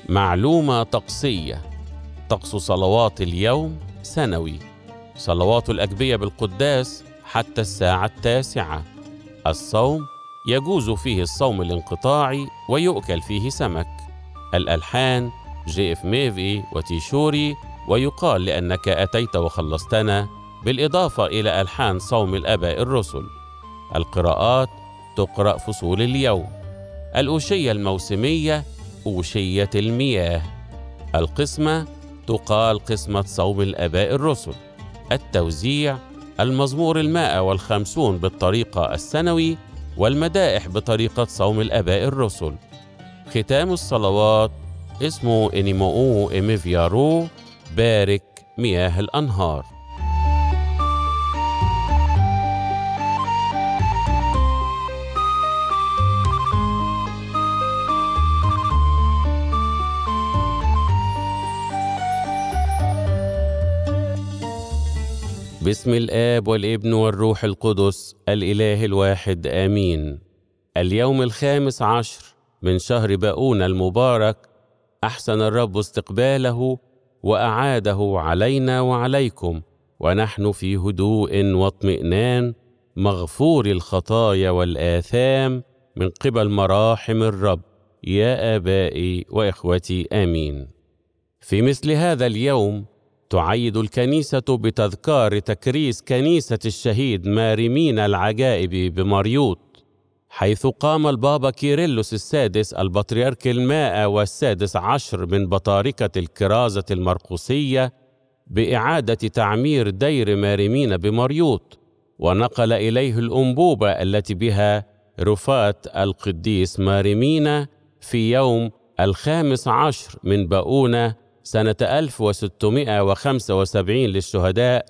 معلومة طقسية طقس صلوات اليوم سنوي صلوات الأجبية بالقداس حتى الساعة التاسعة الصوم يجوز فيه الصوم الانقطاعي ويؤكل فيه سمك الألحان جي اف ميفي وتيشوري ويقال لأنك أتيت وخلصتنا بالإضافة إلى ألحان صوم الآباء الرسل القراءات تقرأ فصول اليوم الأوشية الموسمية أوشية المياه القسمة تقال قسمة صوم الآباء الرسل التوزيع المزمور المائة والخمسون بالطريقة السنوي والمدائح بطريقة صوم الآباء الرسل ختام الصلوات اسمه إنيموؤو إميفيارو بارك مياه الأنهار باسم الآب والابن والروح القدس الإله الواحد آمين اليوم الخامس عشر من شهر باؤون المبارك أحسن الرب استقباله وأعاده علينا وعليكم ونحن في هدوء واطمئنان مغفور الخطايا والآثام من قبل مراحم الرب يا آبائي وإخوتي آمين في مثل هذا اليوم تعيد الكنيسة بتذكار تكريس كنيسة الشهيد مارمين العجائب بمريوط حيث قام البابا كيرلس السادس البطريرك المائة والسادس عشر من بطاركة الكرازة المرقسية بإعادة تعمير دير مارمين بمريوط ونقل إليه الأنبوبة التي بها رفات القديس مارمين في يوم الخامس عشر من باؤونة سنة 1675 للشهداء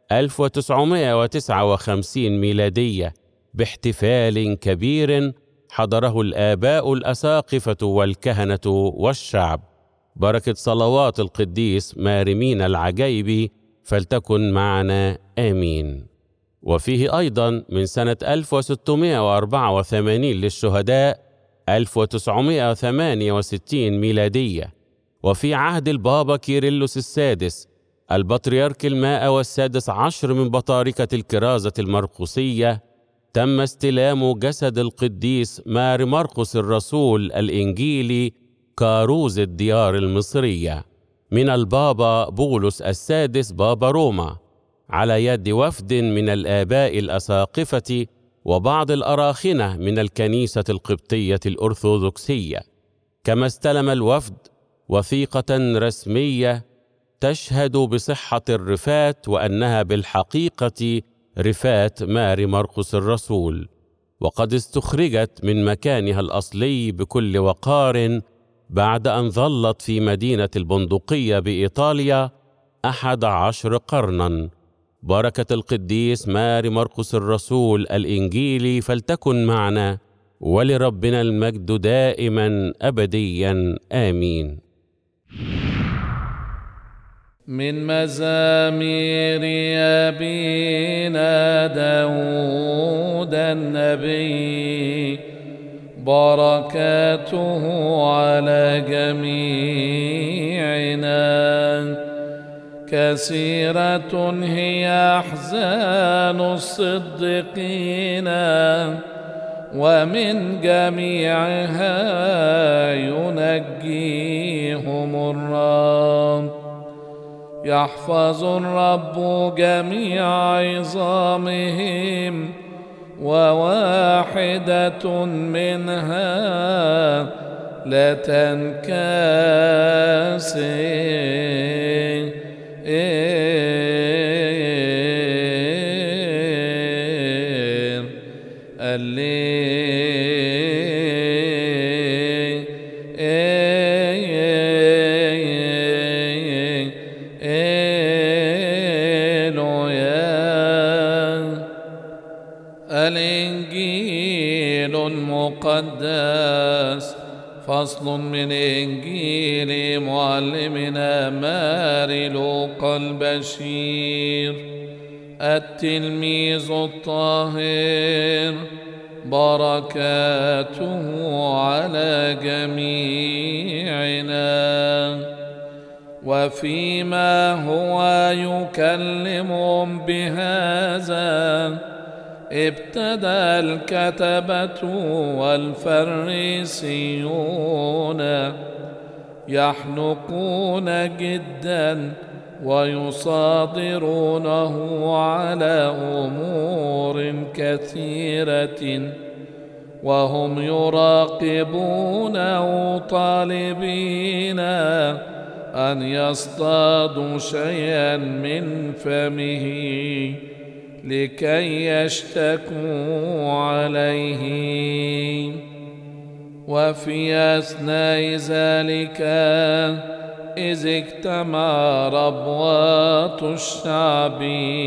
1959 ميلادية باحتفال كبير حضره الآباء الأساقفة والكهنة والشعب بركة صلوات القديس مارمين العجيب فلتكن معنا آمين وفيه أيضا من سنة 1684 للشهداء 1968 ميلادية وفي عهد البابا كيرلس السادس البطريرك الماء والسادس عشر من بطاركة الكرازة المرقسية تم استلام جسد القديس مار مرقس الرسول الإنجيلي كاروز الديار المصرية من البابا بولس السادس بابا روما على يد وفد من الآباء الأساقفة وبعض الأراخنة من الكنيسة القبطية الأرثوذكسية كما استلم الوفد وثيقة رسمية تشهد بصحة الرفات وأنها بالحقيقة رفات ماري مرقس الرسول وقد استخرجت من مكانها الأصلي بكل وقار بعد أن ظلت في مدينة البندقية بإيطاليا أحد عشر قرناً بركة القديس ماري مرقس الرسول الإنجيلي فلتكن معنا ولربنا المجد دائما أبديا آمين من مزامير أبينا داود النبي بركاته على جميعنا كثيرة هي أحزان الصديقين ومن جميعها ينجيهم الرب يحفظ الرب جميع عظامهم وواحدة منها لا تنكسر الإنجيل المقدس فصل من إنجيل معلمنا ماري لوقا البشير التلميذ الطاهر بركاته على جميعنا وفيما هو يكلمهم بهذا ابتدى الكتبة والفريسيون يحنقون جدا ويصادرونه على امور كثيره وهم يراقبونه طالبين ان يصطادوا شيئا من فمه لكي يشتكوا عليه وفي اثناء ذلك إذ اجتمع ربوات الشعب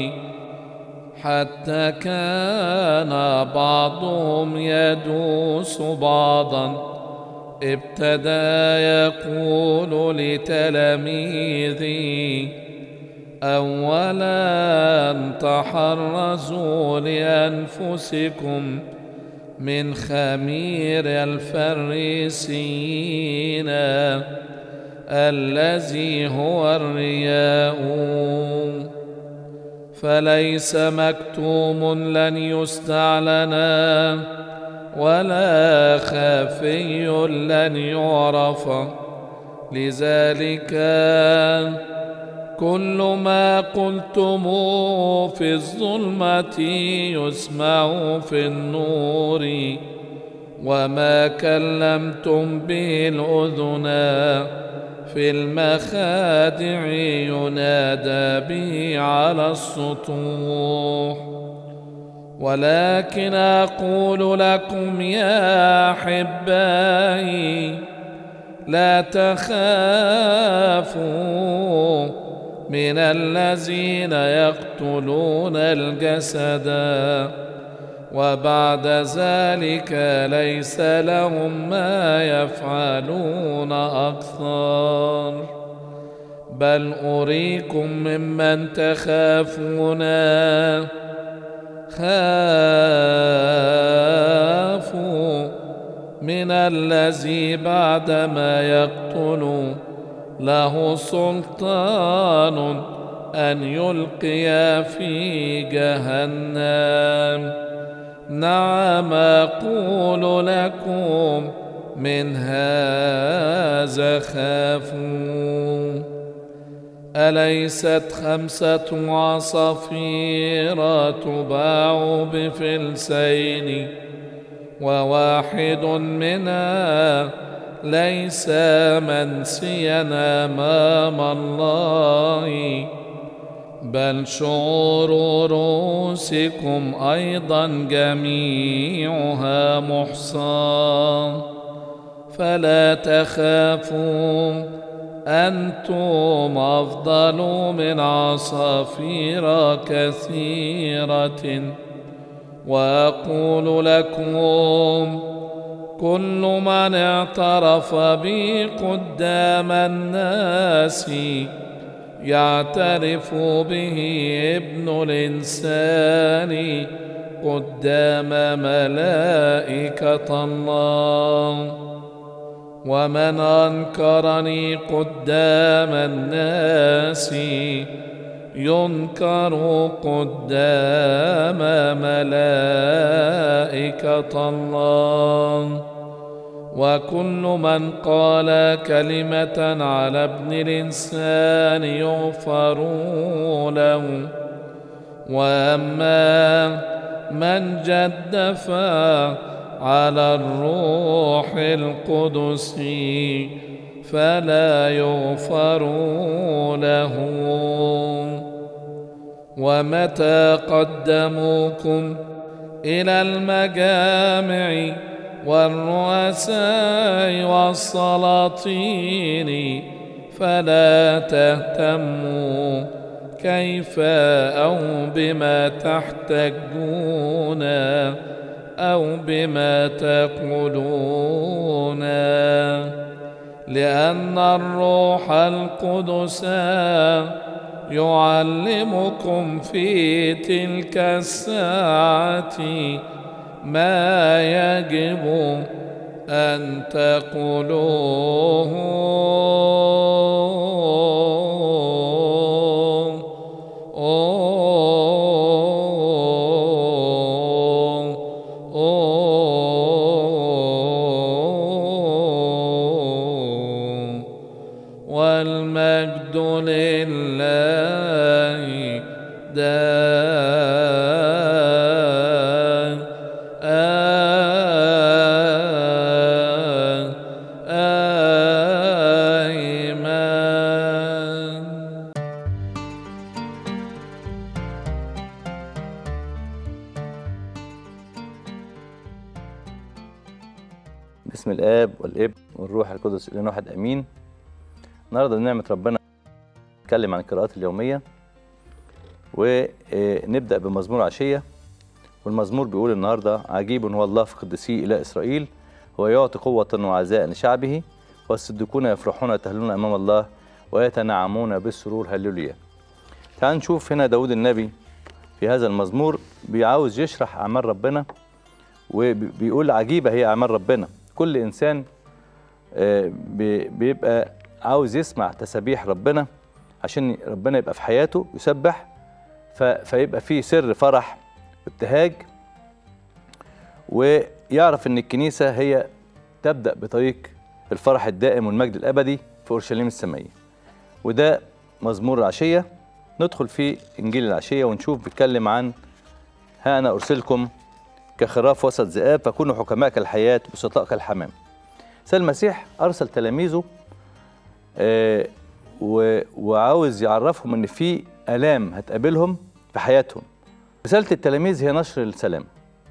حتى كان بعضهم يدوس بعضا ابتدى يقول لتلاميذه أولا تحرزوا لأنفسكم من خمير الفريسيين الذي هو الرياء فليس مكتوم لن يستعلنا ولا خفي لن يعرف لذلك كل ما قلتم في الظلمة يسمع في النور وما كلمتم به الأذنان في المخادع ينادى به على السطوح ولكن اقول لكم يا احبائي لا تخافوا من الذين يقتلون الجسد وبعد ذلك ليس لهم ما يفعلون اكثر بل اريكم ممن تخافون خافوا من الذي بعدما يقتل له سلطان ان يلقي في جهنم نعم اقول لكم من هذا خافوا اليست خمسه عصافير تباع بفلسين وواحد منها ليس منسيا امام الله بل شعور رؤوسكم ايضا جميعها محصى فلا تخافوا انتم افضل من عصافير كثيره واقول لكم كل من اعترف بي قدام الناس يعترف به ابن الانسان قدام ملائكه الله ومن انكرني قدام الناس ينكر قدام ملائكه الله وكل من قال كلمة على ابن الإنسان يغفر له وأما من جدف على الروح القدس فلا يغفر له ومتى قدموكم إلى المجامع والرؤساء والسلاطين فلا تهتموا كيف أو بما تحتجون أو بما تقولون لأن الروح القدس يعلمكم في تلك الساعة ما يجب أن تقولوه باسم الاب والابن والروح القدس الى واحد امين النهارده بنعمه ربنا نتكلم عن القراءات اليوميه ونبدا بمزمور عشيه والمزمور بيقول النهارده عجيب هو الله في قدسيه الى اسرائيل هو يعطي قوه وعزاء لشعبه والصديقون يفرحون ويتهللون امام الله ويتنعمون بالسرور هللويا تعال نشوف هنا داود النبي في هذا المزمور بيعاوز يشرح اعمال ربنا وبيقول عجيبه هي اعمال ربنا كل انسان آه، بي- بيبقى عاوز يسمع تسابيح ربنا عشان ربنا يبقى في حياته يسبح ف- فيبقى فيه سر فرح وابتهاج ويعرف ان الكنيسه هي تبدا بطريق الفرح الدائم والمجد الابدي في اورشليم السمائيه وده مزمور العشيه ندخل في انجيل العشيه ونشوف بيتكلم عن ها انا ارسلكم كخراف وسط ذئاب فكونوا حكماء كالحياه بسطاء كالحمام سيد المسيح ارسل تلاميذه آه، و- وعاوز يعرفهم ان في الام هتقابلهم في حياتهم رساله التلاميذ هي نشر السلام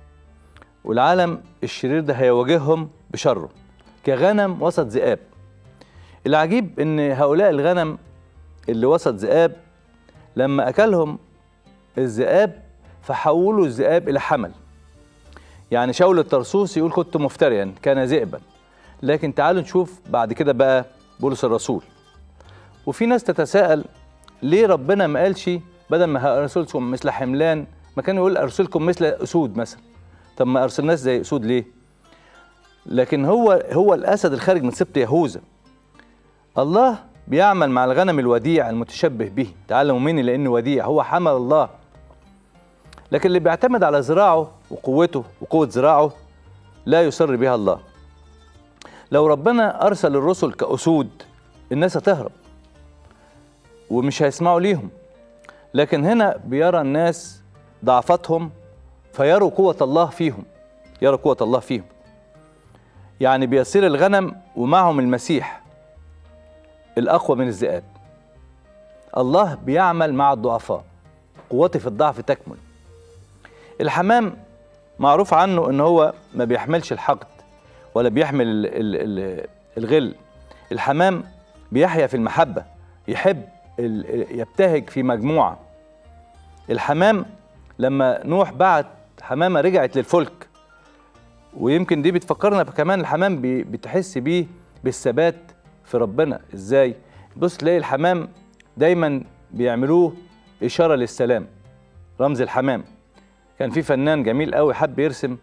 والعالم الشرير ده هيواجههم بشره كغنم وسط ذئاب العجيب ان هؤلاء الغنم اللي وسط ذئاب لما اكلهم الذئاب فحولوا الذئاب الى حمل يعني شاول الطرسوس يقول كنت مفتريا كان ذئبا لكن تعالوا نشوف بعد كده بقى بولس الرسول وفي ناس تتساءل ليه ربنا ما قالش بدل ما ارسلكم مثل حملان ما كان يقول ارسلكم مثل اسود مثلا طب ما ارسلناش زي اسود ليه لكن هو هو الاسد الخارج من سبط يهوذا الله بيعمل مع الغنم الوديع المتشبه به تعلموا مني لانه وديع هو حمل الله لكن اللي بيعتمد على ذراعه وقوته وقوه ذراعه لا يسر بها الله لو ربنا ارسل الرسل كاسود الناس هتهرب ومش هيسمعوا ليهم لكن هنا بيرى الناس ضعفتهم فيروا قوة الله فيهم يروا قوة الله فيهم يعني بيصير الغنم ومعهم المسيح الأقوى من الذئاب الله بيعمل مع الضعفاء قوتي في الضعف تكمل الحمام معروف عنه ان هو ما بيحملش الحقد ولا بيحمل ال ال ال الغل الحمام بيحيا في المحبة يحب ال- يبتهج في مجموعة الحمام لما نوح بعت حمامة رجعت للفلك ويمكن دي بتفكرنا كمان الحمام بي- بتحس بيه بالثبات في ربنا ازاي بص تلاقي الحمام دايما بيعملوه إشارة للسلام رمز الحمام كان في فنان جميل قوي حب يرسم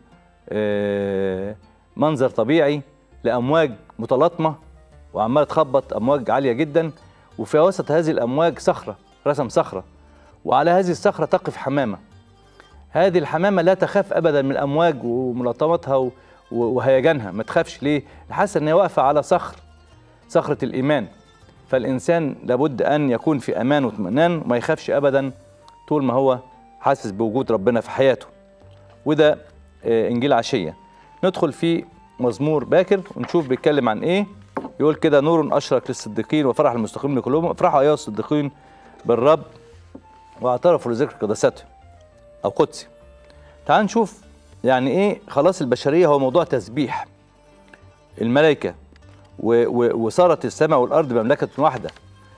آه، منظر طبيعي لأمواج متلاطمة وعمالة تخبط أمواج عالية جدا وفي وسط هذه الأمواج صخرة رسم صخرة وعلى هذه الصخرة تقف حمامة هذه الحمامة لا تخاف أبدا من الأمواج وملاطمتها و- و- وهيجانها ما تخافش ليه؟ حاسة إن هي واقفة على صخر صخرة الإيمان فالإنسان لابد أن يكون في أمان واطمئنان وما يخافش أبدا طول ما هو حاسس بوجود ربنا في حياته وده آه، إنجيل عشية ندخل في مزمور باكر ونشوف بيتكلم عن إيه يقول كده نور أشرق للصديقين وفرح المستقيم لقلوبهم افرحوا أيها الصديقين بالرب واعترفوا لذكر قدسته أو قدسي تعال نشوف يعني إيه خلاص البشرية هو موضوع تسبيح الملائكة و- و- وصارت السماء والأرض بمملكة واحدة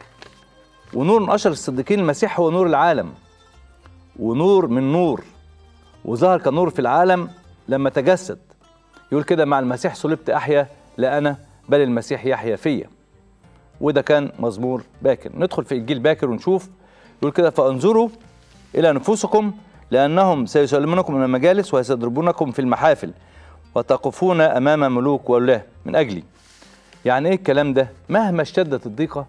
ونور أشرق الصديقين المسيح هو نور العالم ونور من نور وظهر كنور في العالم لما تجسد يقول كده مع المسيح صلبت أحيا لا أنا بل المسيح يحيا فيا وده كان مزمور باكر ندخل في إنجيل باكر ونشوف يقول كده فانظروا إلى نفوسكم لأنهم سيسلمونكم من المجالس ويستضربونكم في المحافل وتقفون أمام ملوك وولاه من أجلي يعني إيه الكلام ده مهما اشتدت الضيقة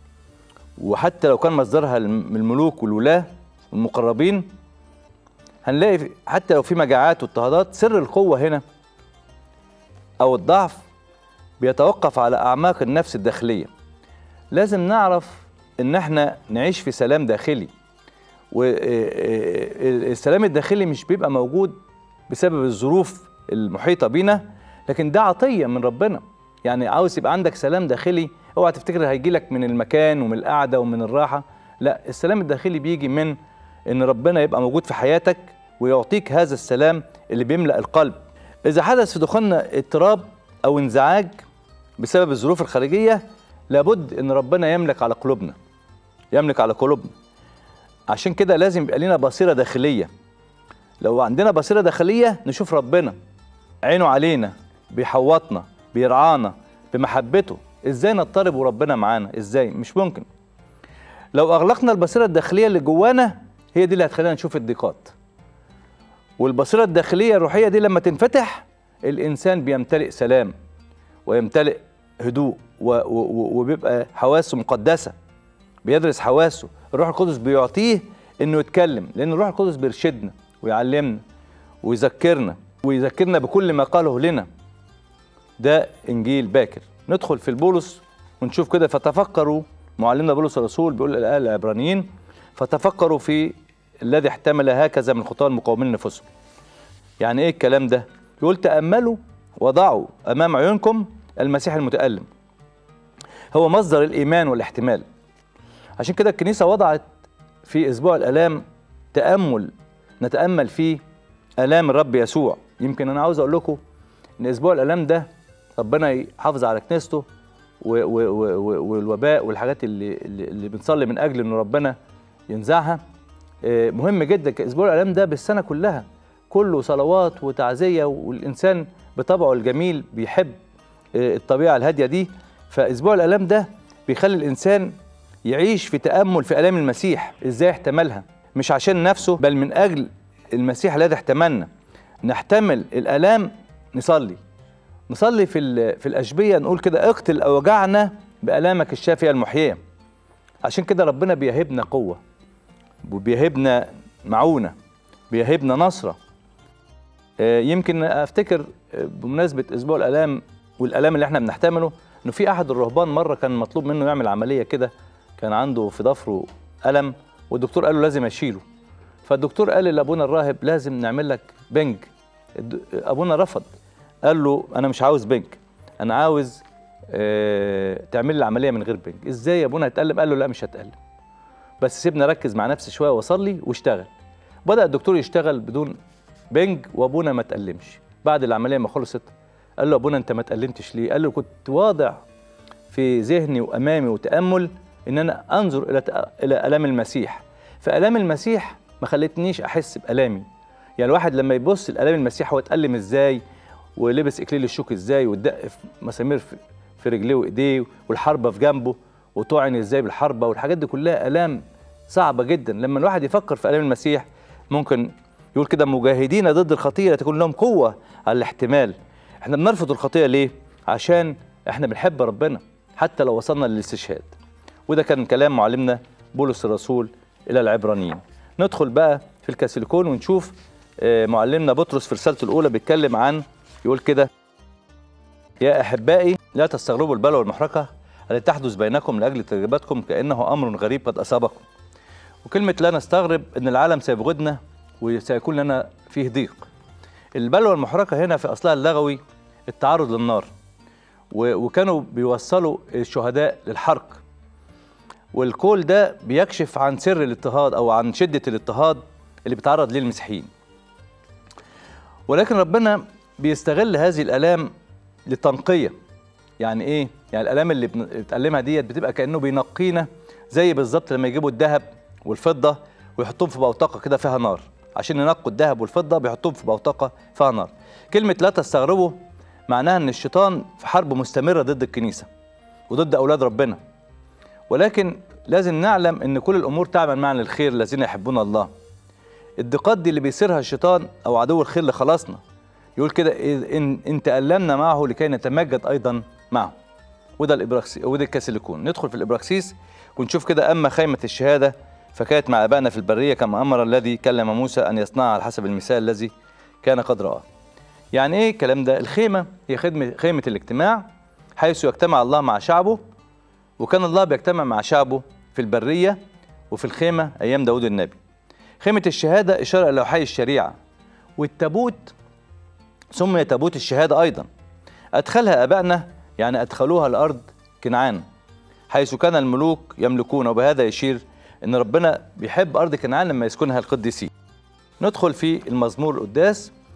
وحتى لو كان مصدرها الم- الملوك والولاة والمقربين هنلاقي في- حتى لو في مجاعات واضطهادات سر القوة هنا أو الضعف بيتوقف على أعماق النفس الداخلية لازم نعرف إن إحنا نعيش في سلام داخلي والسلام الداخلي مش بيبقى موجود بسبب الظروف المحيطة بينا لكن ده عطية من ربنا يعني عاوز يبقى عندك سلام داخلي اوعى تفتكر هيجي لك من المكان ومن القعدة ومن الراحة لا السلام الداخلي بيجي من ان ربنا يبقى موجود في حياتك ويعطيك هذا السلام اللي بيملأ القلب اذا حدث في دخولنا اضطراب او انزعاج بسبب الظروف الخارجيه لابد ان ربنا يملك على قلوبنا يملك على قلوبنا عشان كده لازم يبقى لنا بصيره داخليه لو عندنا بصيره داخليه نشوف ربنا عينه علينا بيحوطنا بيرعانا بمحبته ازاي نضطرب وربنا معانا ازاي مش ممكن لو اغلقنا البصيره الداخليه اللي جوانا هي دي اللي هتخلينا نشوف الضيقات والبصيره الداخليه الروحيه دي لما تنفتح الانسان بيمتلئ سلام ويمتلئ هدوء و- و- و- وبيبقى حواسه مقدسه بيدرس حواسه الروح القدس بيعطيه انه يتكلم لان الروح القدس بيرشدنا ويعلمنا ويذكرنا ويذكرنا بكل ما قاله لنا ده انجيل باكر ندخل في البولس ونشوف كده فتفكروا معلمنا بولس الرسول بيقول الآية العبرانيين فتفكروا في الذي احتمل هكذا من خطاه المقاومين لنفسهم يعني ايه الكلام ده يقول تأملوا وضعوا أمام عيونكم المسيح المتألم هو مصدر الإيمان والاحتمال عشان كده الكنيسة وضعت في أسبوع الآلام تأمل نتأمل فيه آلام الرب يسوع يمكن أنا عاوز أقول لكم إن أسبوع الآلام ده ربنا يحافظ على كنيسته و- و- و- و- والوباء والحاجات اللي اللي اللي بنصلي من أجل إن ربنا ينزعها آه، مهم جدا كأسبوع الآلام ده بالسنة كلها كله صلوات وتعزية والإنسان بطبعه الجميل بيحب آه، الطبيعة الهادية دي فأسبوع الآلام ده بيخلي الإنسان يعيش في تأمل في آلام المسيح إزاي احتملها مش عشان نفسه بل من أجل المسيح الذي احتملنا نحتمل الآلام نصلي نصلي في ال- في الأشبية نقول كده اقتل أوجعنا بآلامك الشافية المحيية عشان كده ربنا بيهبنا قوة وبيهبنا معونة بيهبنا نصرة آه، يمكن افتكر آه، بمناسبة اسبوع الالام والالام اللي احنا بنحتمله انه في احد الرهبان مرة كان مطلوب منه يعمل عملية كده كان عنده في ضفره الم والدكتور قال له لازم اشيله فالدكتور قال لابونا الراهب لازم نعمل لك بنج الد- ابونا رفض قال له انا مش عاوز بنج انا عاوز آه، تعمل لي العمليه من غير بنج ازاي يا ابونا هتقلم قال له لا مش هتقلم بس سيبني اركز مع نفسي شويه واصلي واشتغل بدا الدكتور يشتغل بدون بنج وابونا ما تألمش بعد العمليه ما خلصت قال له ابونا انت ما تألمتش ليه قال له كنت واضع في ذهني وامامي وتامل ان انا انظر الى تأ- الى الام المسيح فالام المسيح ما خلتنيش احس بالامي يعني الواحد لما يبص لالام المسيح هو اتالم ازاي ولبس اكليل الشوك ازاي والدق في مسامير في, في رجليه وايديه والحربه في جنبه وطعن ازاي بالحربه والحاجات دي كلها الام صعبه جدا لما الواحد يفكر في الام المسيح ممكن يقول كده مجاهدين ضد الخطيه لتكون لهم قوه على الاحتمال احنا بنرفض الخطيه ليه عشان احنا بنحب ربنا حتى لو وصلنا للاستشهاد وده كان كلام معلمنا بولس الرسول الى العبرانيين ندخل بقى في الكاسيليكون ونشوف آه، معلمنا بطرس في رسالته الاولى بيتكلم عن يقول كده يا احبائي لا تستغربوا البلوى والمحرقه التي تحدث بينكم لاجل تجربتكم كانه امر غريب قد اصابكم وكلمه لا نستغرب ان العالم سيبغضنا وسيكون لنا فيه ضيق البلوى المحرقه هنا في اصلها اللغوي التعرض للنار و- وكانوا بيوصلوا الشهداء للحرق والكول ده بيكشف عن سر الاضطهاد او عن شده الاضطهاد اللي بيتعرض ليه المسيحيين ولكن ربنا بيستغل هذه الالام للتنقيه يعني ايه يعني الالام اللي بن- بنتالمها ديت بتبقى كانه بينقينا زي بالظبط لما يجيبوا الذهب والفضه ويحطوهم في بوتقه كده فيها نار عشان ينقوا الذهب والفضه بيحطوهم في بوتقه فيها نار كلمه لا تستغربوا معناها ان الشيطان في حرب مستمره ضد الكنيسه وضد اولاد ربنا ولكن لازم نعلم ان كل الامور تعمل معا للخير الذين يحبون الله الضيقات دي اللي بيصيرها الشيطان او عدو الخير لخلاصنا يقول كده إذ ان ان تألمنا معه لكي نتمجد ايضا معه وده الابراكسي وده الكاسيليكون ندخل في الابراكسيس ونشوف كده اما خيمه الشهاده فكانت مع ابائنا في البريه كما امر الذي كلم موسى ان يصنعها على حسب المثال الذي كان قد رآه يعني ايه الكلام ده الخيمه هي خدمه خيمه الاجتماع حيث يجتمع الله مع شعبه وكان الله بيجتمع مع شعبه في البريه وفي الخيمه ايام داود النبي خيمه الشهاده اشاره الى وحي الشريعه والتابوت سمي تابوت الشهاده ايضا ادخلها ابائنا يعني ادخلوها لارض كنعان حيث كان الملوك يملكون وبهذا يشير ان ربنا بيحب ارض كنعان لما يسكنها القديسين ندخل في المزمور القداس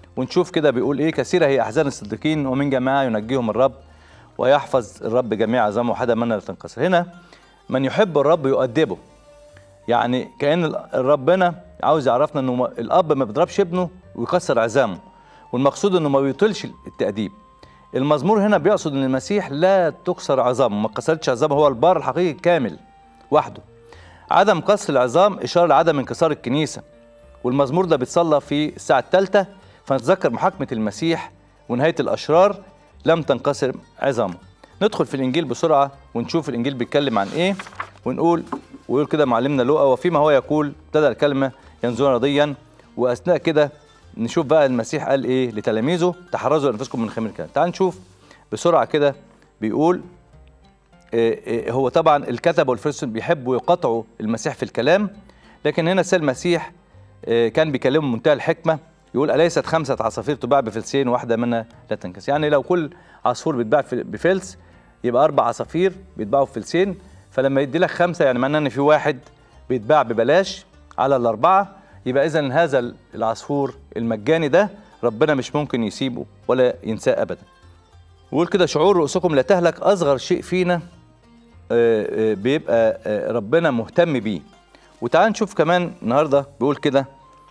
ونشوف كده بيقول ايه كثيره هي احزان الصديقين ومن جماعه ينجيهم الرب ويحفظ الرب جميع عظامه وحدا منا لا تنكسر هنا من يحب الرب يؤدبه يعني كان ال- ربنا عاوز يعرفنا انه ما- الاب ما بيضربش ابنه ويكسر عظامه والمقصود انه ما بيطيلش التاديب المزمور هنا بيقصد ان المسيح لا تكسر عظامه ما كسرتش عظامه هو البار الحقيقي الكامل وحده عدم كسر العظام اشاره لعدم انكسار الكنيسه والمزمور ده بيتصلى في الساعه الثالثه فنتذكر محاكمه المسيح ونهايه الاشرار لم تنكسر عظامه ندخل في الانجيل بسرعه ونشوف الانجيل بيتكلم عن ايه ونقول ويقول كده معلمنا لوقا وفيما هو يقول ابتدى الكلمه ينظرون رضيا واثناء كده نشوف بقى المسيح قال ايه لتلاميذه تحرزوا انفسكم من خمر الكلام تعال نشوف بسرعه كده بيقول إيه إيه هو طبعا الكتبه والفريسيون بيحبوا يقاطعوا المسيح في الكلام لكن هنا سيد المسيح إيه كان بيكلمه بمنتهى الحكمه يقول اليست خمسه عصافير تباع بفلسين واحده منها لا تنكس يعني لو كل عصفور بيتباع في- بفلس يبقى اربع عصافير بيتباعوا بفلسين فلما يدي لك خمسه يعني معناه ان في واحد بيتباع ببلاش على الاربعه يبقى اذا هذا العصفور المجاني ده ربنا مش ممكن يسيبه ولا ينساه ابدا ويقول كده شعور رؤوسكم لا تهلك اصغر شيء فينا آه، آه، بيبقى آه، ربنا مهتم بيه وتعال نشوف كمان النهارده بيقول كده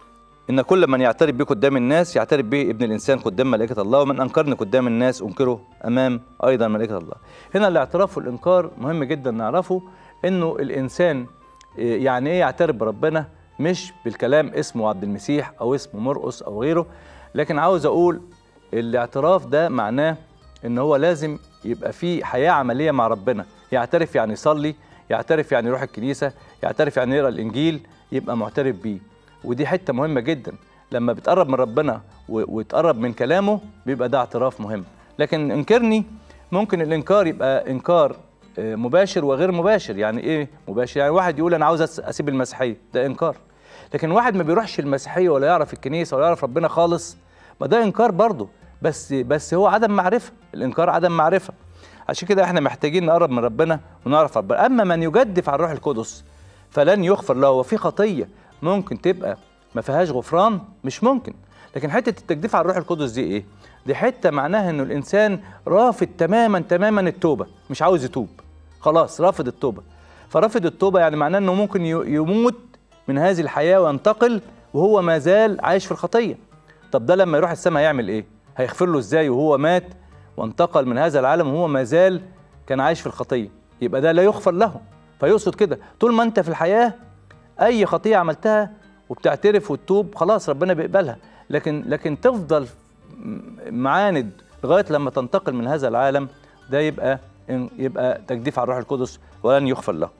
ان كل من يعترف بي قدام الناس يعترف به ابن الانسان قدام ملائكه الله ومن انكرني قدام الناس انكره امام ايضا ملائكه الله هنا الاعتراف والانكار مهم جدا نعرفه انه الانسان آه، يعني ايه يعترف بربنا مش بالكلام اسمه عبد المسيح او اسمه مرقس او غيره لكن عاوز اقول الاعتراف ده معناه ان هو لازم يبقى في حياه عمليه مع ربنا يعترف يعني يصلي يعترف يعني يروح الكنيسه يعترف يعني يقرا الانجيل يبقى معترف بيه ودي حته مهمه جدا لما بتقرب من ربنا و- وتقرب من كلامه بيبقى ده اعتراف مهم لكن انكرني ممكن الانكار يبقى انكار آه، مباشر وغير مباشر يعني ايه مباشر يعني واحد يقول انا عاوز أس- اسيب المسيحيه ده انكار لكن واحد ما بيروحش المسيحيه ولا يعرف الكنيسه ولا يعرف ربنا خالص ما ده انكار برضه بس بس هو عدم معرفه الانكار عدم معرفه عشان كده احنا محتاجين نقرب من ربنا ونعرف ربنا اما من يجدف على الروح القدس فلن يغفر له وفي خطيه ممكن تبقى ما فيهاش غفران مش ممكن لكن حته التجديف على الروح القدس دي ايه دي حته معناها انه الانسان رافض تماما تماما التوبه مش عاوز يتوب خلاص رافض التوبه فرافض التوبه يعني معناه انه ممكن ي- يموت من هذه الحياه وينتقل وهو ما زال عايش في الخطيه طب ده لما يروح السماء هيعمل ايه هيغفر له ازاي وهو مات وانتقل من هذا العالم وهو ما زال كان عايش في الخطيه يبقى ده لا يغفر له فيقصد كده طول ما انت في الحياه اي خطيه عملتها وبتعترف وتتوب خلاص ربنا بيقبلها لكن لكن تفضل م- معاند لغايه لما تنتقل من هذا العالم ده يبقى يبقى تجديف على الروح القدس ولن يغفر له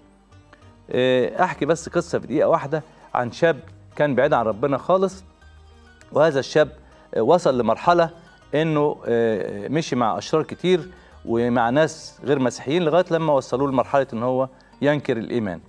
إيه، احكي بس قصه في دقيقه واحده عن شاب كان بعيد عن ربنا خالص وهذا الشاب آه، وصل لمرحله انه آه، مشي مع اشرار كتير ومع ناس غير مسيحيين لغايه لما وصلوه لمرحله ان هو ينكر الايمان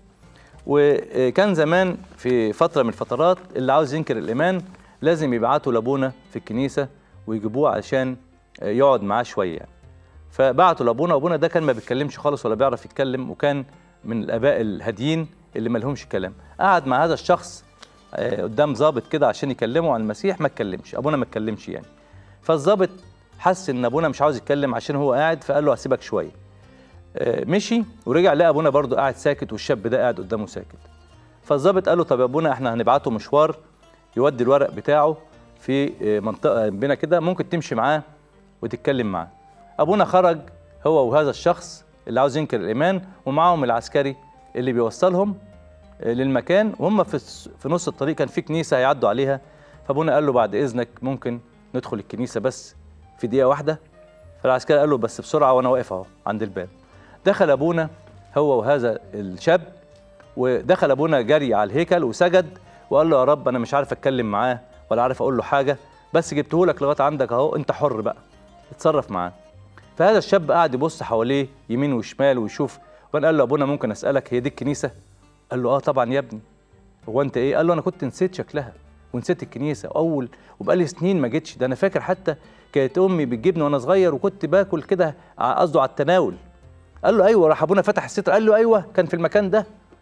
وكان زمان في فتره من الفترات اللي عاوز ينكر الايمان لازم يبعتوا لابونا في الكنيسه ويجيبوه عشان آه، يقعد معاه شويه يعني. فبعتوا لابونا وابونا ده كان ما بيتكلمش خالص ولا بيعرف يتكلم وكان من الاباء الهاديين اللي ما لهمش كلام قعد مع هذا الشخص آه، قدام ضابط كده عشان يكلمه عن المسيح ما اتكلمش ابونا ما اتكلمش يعني فالضابط حس ان ابونا مش عاوز يتكلم عشان هو قاعد فقال له هسيبك شويه آه، مشي ورجع لقى ابونا برضه قاعد ساكت والشاب ده قاعد قدامه ساكت فالضابط قال له طب يا ابونا احنا هنبعته مشوار يودي الورق بتاعه في آه، منطقه جنبنا كده ممكن تمشي معاه وتتكلم معاه ابونا خرج هو وهذا الشخص اللي عاوز ينكر الايمان ومعاهم العسكري اللي بيوصلهم آه، للمكان وهم في الس- في نص الطريق كان في كنيسه هيعدوا عليها فابونا قال له بعد اذنك ممكن ندخل الكنيسه بس في دقيقه واحده فالعسكري قال له بس بسرعه وانا واقف اهو عند الباب دخل ابونا هو وهذا الشاب ودخل ابونا جري على الهيكل وسجد وقال له يا رب انا مش عارف اتكلم معاه ولا عارف اقول له حاجه بس جبته لك لغايه عندك اهو انت حر بقى اتصرف معاه فهذا الشاب قاعد يبص حواليه يمين وشمال ويشوف وبعدين قال له ابونا ممكن اسالك هي دي الكنيسه قال له اه طبعا يا ابني هو انت ايه قال له انا كنت نسيت شكلها ونسيت الكنيسه اول وبقالي سنين ما جيتش ده انا فاكر حتى كانت امي بتجيبني وانا صغير وكنت باكل كده ع- قصده على التناول قال له ايوه راح ابونا فتح الستر قال له ايوه كان في المكان ده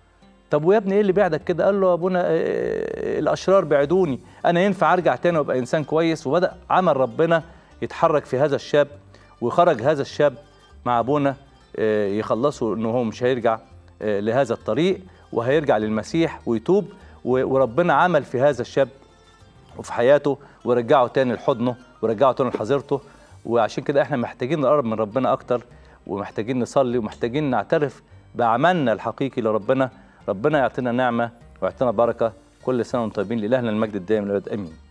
طب ويا ابني ايه اللي بعدك كده قال له ابونا آه، الاشرار بعدوني انا ينفع ارجع تاني وابقى انسان كويس وبدا عمل ربنا يتحرك في هذا الشاب وخرج هذا الشاب مع ابونا آه، يخلصوا انه هو مش هيرجع آه، لهذا الطريق وهيرجع للمسيح ويتوب و- وربنا عمل في هذا الشاب وفي حياته ورجعه تاني لحضنه ورجعه تاني لحظيرته وعشان كده احنا محتاجين نقرب من ربنا اكتر ومحتاجين نصلي ومحتاجين نعترف بعملنا الحقيقي لربنا ربنا يعطينا نعمه ويعطينا بركه كل سنه وانتم طيبين لالهنا المجد الدائم للابد امين